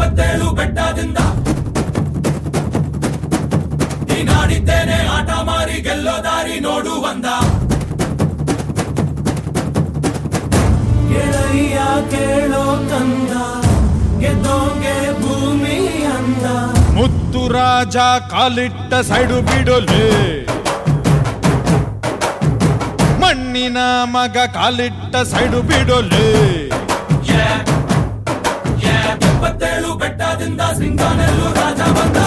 ಎಪ್ಪತ್ತೇಳು ಬೆಟ್ಟದಿಂದ ನೀನಾಡಿದ್ದೇನೆ ಆಟ ಮಾರಿ ಗೆಲ್ಲೋ ದಾರಿ ನೋಡು ಒಂದ ಗೆಳೆಯ ಕೇಳೋ ಕಂದ ಗೆದ್ದೋಗೆ ಭೂಮಿ ಅಂದ ಮುತ್ತು ರಾಜ ಕಾಲಿಟ್ಟ ಸೈಡು ಬಿಡೋಲೆ ಮಣ್ಣಿನ ಮಗ ಕಾಲಿಟ್ಟ ಸೈಡು ಬಿಡೋಲೆ ಎಪ್ಪತ್ತೇಳು ಬೆಟ್ಟದಿಂದ ಸಿಂಗಾನೆಲ್ಲೂ ರಾಜ ಬಂದ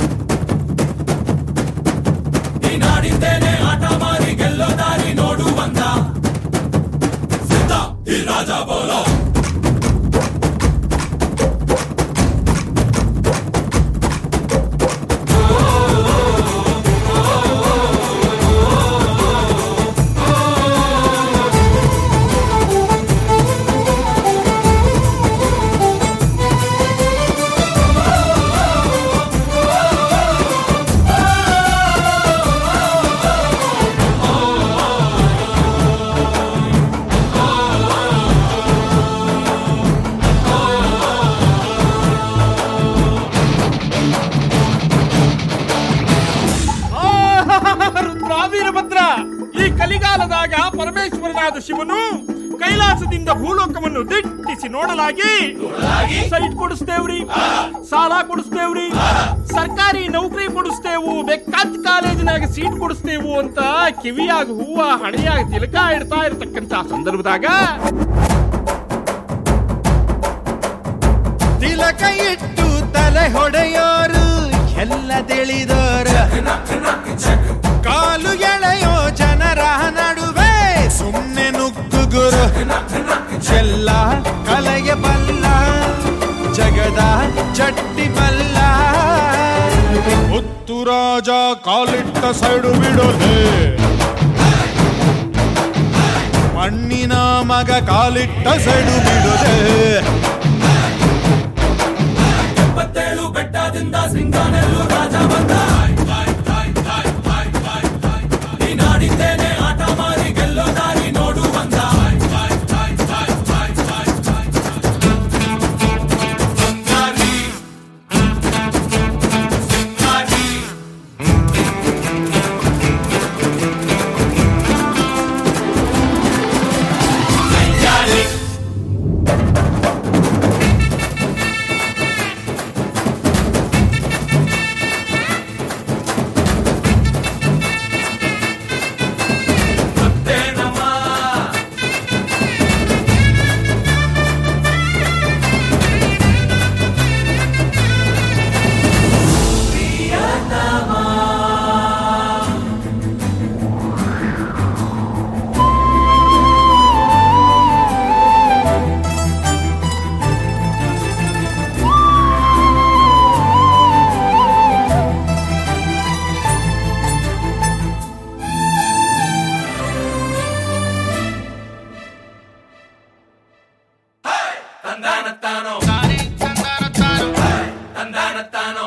ನೀನಾಡಿದ್ದೇನೆ ಆಟ ಮಾರಿ ಗೆಲ್ಲೋ ದಾರಿ ನೋಡು ಬಂದ ಸಿದ್ಧ ಈ ರಾಜ ಬೋಲೋ ವೀರಭದ್ರ ಈ ಕಲಿಗಾಲದಾಗ ಪರಮೇಶ್ವರನಾದ ಶಿವನು ಕೈಲಾಸದಿಂದ ಭೂಲೋಕವನ್ನು ದಿಟ್ಟಿಸಿ ನೋಡಲಾಗಿ ಸೈಟ್ ಕೊಡಿಸ್ತೇವ್ರಿ ಸಾಲ ಕೊಡಿಸ್ತೇವ್ರಿ ಸರ್ಕಾರಿ ನೌಕರಿ ಕೊಡಿಸ್ತೇವು ಬೇಕಾದ ಕಾಲೇಜಿನಾಗ ಸೀಟ್ ಕೊಡಿಸ್ತೇವು ಅಂತ ಕಿವಿಯಾಗ ಹೂವ ಹಣೆಯಾಗ ತಿಲಕ ಇಡ್ತಾ ಇರತಕ್ಕಂತ ಸಂದರ್ಭದಾಗ ತಿಲಕ ಇಟ್ಟು ತಲೆ ಹೊಡೆಯೋರು ಎಲ್ಲ ತಿಳಿದೋರು ಕಾಲು ಎಳೆಯೋ ಜನರ ನಡುವೆ ಸುಮ್ಮನೆ ನುಗ್ಗುಗುರು ಎಲ್ಲ ಕಲೆಯ ಬಲ್ಲ ಜಗದ ಚಟ್ಟಿ ಬಲ್ಲ ಮುತ್ತು ರಾಜ ಕಾಲಿಟ್ಟ ಸೈಡು ಬಿಡೋಲೆ ಮಣ್ಣಿನ ಮಗ ಕಾಲಿಟ್ಟ ಸೈಡು ಬಿಡೋಲೆ ಎಪ್ಪತ್ತೇಳು ಬೆಟ್ಟದಿಂದ ಸಿಂಗಾನೆಲ್ಲೂ ರಾಜ ಬಂದ ನೀನಾಡಿದ್ದೇನೆ ಆಟ ಮಾರಿ ಗೆಲ್ಲೋ ದಾರಿ ನೋಡು ಬಂದ ತಂದಾನತ್ತಾನೋ ತಂದಾನತ್ತಾನೋ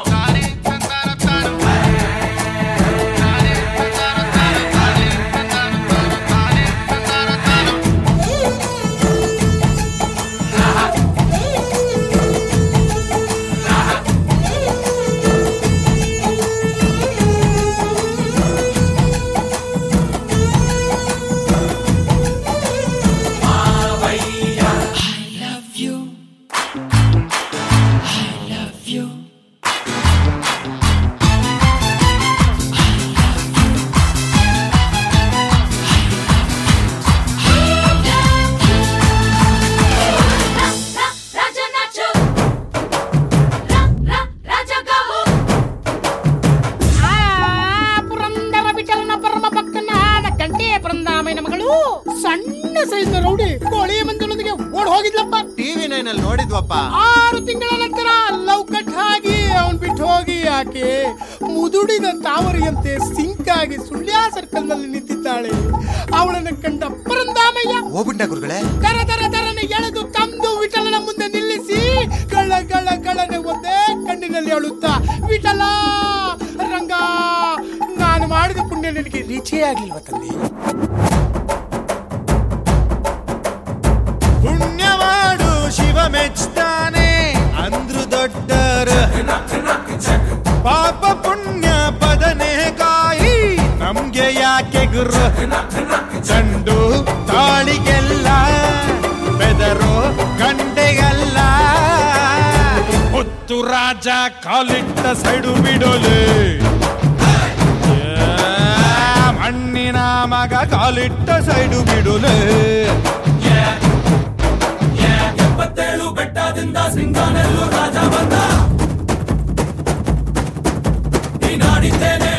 ರಾಜ ನಾಚು ರಾ ರಾಜ ಗಾವು ಪುರಂದರ ವಿಠಲನ ಪರಮ ಭಕ್ತನಾದ ಗಂಟೆ ಬೃಂದಾಮಯ್ಯನ ಮಗಳು ಸಣ್ಣ ಸೈಜ್ನ ರೌಡಿ ಕೋಳಿ ಮಂಜನೊಂದಿಗೆ ಓಡ್ ಹೋಗಿದ್ಲಪ್ಪ ಟಿವಿ ನೈನ್ ಅಲ್ಲಿ ನೋಡಿದ್ವಪ್ಪ ಆರು ತಿಂಗಳ ನಂತರ ಲವ್ ಕಟ್ ಆಗಿ ಅವನ್ ಬಿಟ್ಟು ಹೋಗಿ ಆಕೆ ಮುದುಡಿದ ತಾವರಿಯಂತೆ ಸಿಂಕ್ ಆಗಿ ಸುಳ್ಯ ಸರ್ಕಲ್ ನಲ್ಲಿ ನಿಂತಿದ್ದಾಳೆ ಅವಳನ್ನು ಕಂಡ ಪರಂದಾಮಯ್ಯ ಹೋಗ್ಬಿಟ್ಟ ಗುರುಗಳೇ ಕರ ದರ ದರನೆ ಎಳೆದು ತಂದು ವಿಠಲನ ಮುಂದೆ ನಿಲ್ಲಿಸಿ ಗಳ ಗಳ ಗಳನೆ ಒಂದೇ ಕಣ್ಣಿನಲ್ಲಿ ಅಳುತ್ತಾ ವಿಠಲ ರಂಗ ನಾನು ಮಾಡಿದ ಪುಣ್ಯ ನಿನಗೆ ರುಚಿ ಆಗ್ಲಿಲ್ವ ತಂದೆ ಪುಣ್ಯವಾಡು ಶಿವ ಮೆಚ್ತಾನೆ ಅಂದ್ರು ದೊಡ್ಡ ಚಂಡು ತಾಳಿಗೆಲ್ಲ ಬೆದರು ಗಂಡೆಗಲ್ಲ ಮುತ್ತು ರಾಜ ಕಾಲಿಟ್ಟ ಸೈಡು ಬಿಡೋಲೆ ಏ, ಮಣ್ಣಿನ ಮಗ ಕಾಲಿಟ್ಟ ಸೈಡು ಬಿಡೋಲೆ ಎಪ್ಪತ್ತೇಳು ಬೆಟ್ಟದಿಂದ ಸಿಂಗಾನೆಲ್ಲೂ ರಾಜ ಬಂದ ಈ ನಾಡಿದ್ದೇನೆ